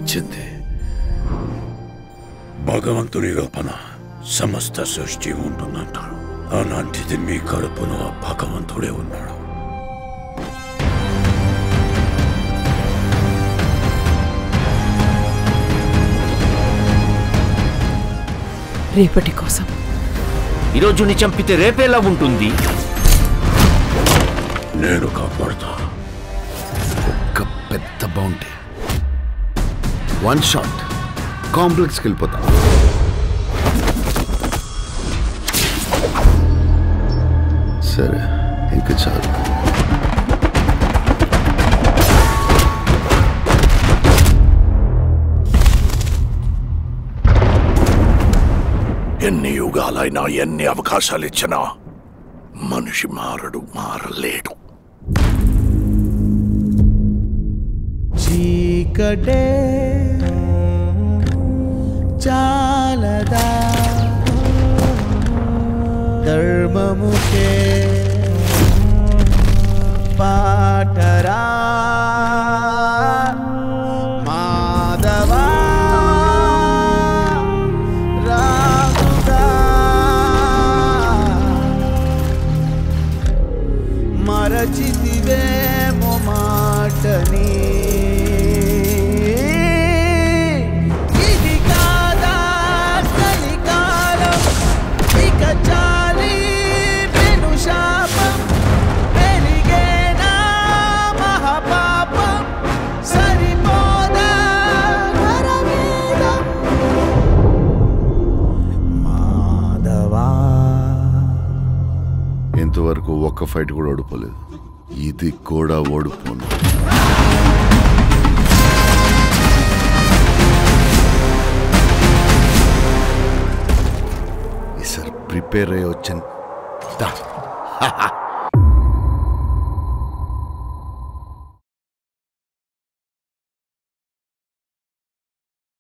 వచ్చింది భగవంతుని కల్పన సమస్త సృష్టి ఉంటుందంటారు అలాంటిది మీ కడుపులో ఆ భగవంతుడే ఉన్నాడు రేపటి కోసం ఈరోజు నీ చంపితే రేపేలా ఉంటుంది నేను కాపాడుతా ఒక పెద్ద బౌంటీ వన్ షాట్ కాంప్లెక్స్కి వెళ్ళిపోతా సరే ఇంక చాలు ఎన్ని యుగాలైనా ఎన్ని అవకాశాలు ఇచ్చినా మనిషి మారడు మారలేడు చీకటే చాలదా ధర్మముకే పాటరా మాధవా రాముగా మరచితివేమో మాటని ఇది కాదా కలికాలం ఇక చాలి పెను శాపం పెరిగేనా మహాపాపం సరిపోదా నరమేధం మాధవా ఇంతవరకు ఒక్క ఫైట్ కూడా ఓడిపోలేదు ఇది కూడా ఓడిపోను ఈసారి ప్రిపేర్ అయ్యి వచ్చాను దా.